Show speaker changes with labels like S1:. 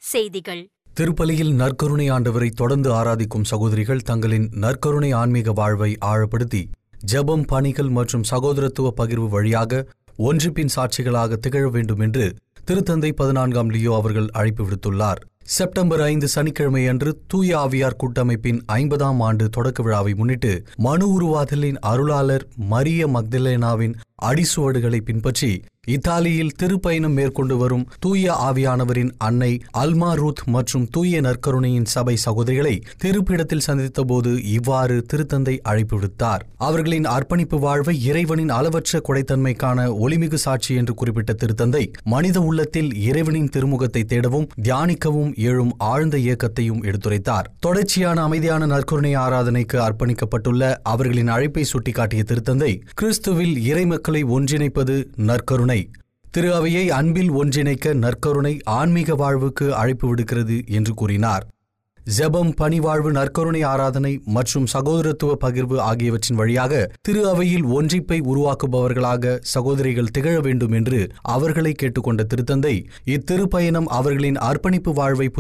S1: செய்திகள்
S2: திருப்பலியில் நற்கருணை ஆண்டவரை தொடர்ந்து ஆராதிக்கும் சகோதரிகள் தங்களின் நற்கருணை ஆன்மீக வாழ்வை ஆழப்படுத்தி ஜெபம் பணிகள் மற்றும் சகோதரத்துவ பகிர்வு வழியாக ஒன்றுபின் சாட்சிகளாக திகழ வேண்டும் என்று திருத்தந்தை பதினான்காம் லியோ அவர்கள் அழைப்பு விடுத்துள்ளார் செப்டம்பர் ஐந்து சனிக்கிழமை அன்று தூய ஆவியார் கூட்டமைப்பின் ஐம்பதாம் ஆண்டு தொடக்க விழாவை முன்னிட்டு மனு உருவாதலின் அருளாளர் மரிய மக்தலேனாவின் அடிசுவடுகளை பின்பற்றி இத்தாலியில் திருப்பயணம் மேற்கொண்டு வரும் தூய ஆவியானவரின் அன்னை அல்மா ரூத் மற்றும் தூய நற்கருணையின் சபை சகோதரிகளை திருப்பிடத்தில் சந்தித்தபோது இவ்வாறு திருத்தந்தை அழைப்பு விடுத்தார் அவர்களின் அர்ப்பணிப்பு வாழ்வை இறைவனின் அளவற்ற கொடைத்தன்மைக்கான ஒளிமிகு சாட்சி என்று குறிப்பிட்ட திருத்தந்தை மனித உள்ளத்தில் இறைவனின் திருமுகத்தை தேடவும் தியானிக்கவும் எழும் ஆழ்ந்த இயக்கத்தையும் எடுத்துரைத்தார் தொடர்ச்சியான அமைதியான நற்கருணை ஆராதனைக்கு அர்ப்பணிக்கப்பட்டுள்ள அவர்களின் அழைப்பை சுட்டிக்காட்டிய திருத்தந்தை கிறிஸ்துவில் இறைமக்களை ஒன்றிணைப்பது நற்கருணை திரு அவையை அன்பில் ஒன்றிணைக்க நற்கருணை ஆன்மீக வாழ்வுக்கு அழைப்பு விடுக்கிறது என்று கூறினார் ஜெபம் பணிவாழ்வு நற்கருணை ஆராதனை மற்றும் சகோதரத்துவ பகிர்வு ஆகியவற்றின் வழியாக திரு அவையில் ஒன்றிப்பை உருவாக்குபவர்களாக சகோதரிகள் திகழ வேண்டும் என்று அவர்களை கேட்டுக்கொண்ட திருத்தந்தை இத்திருப்பயணம் அவர்களின் அர்ப்பணிப்பு வாழ்வை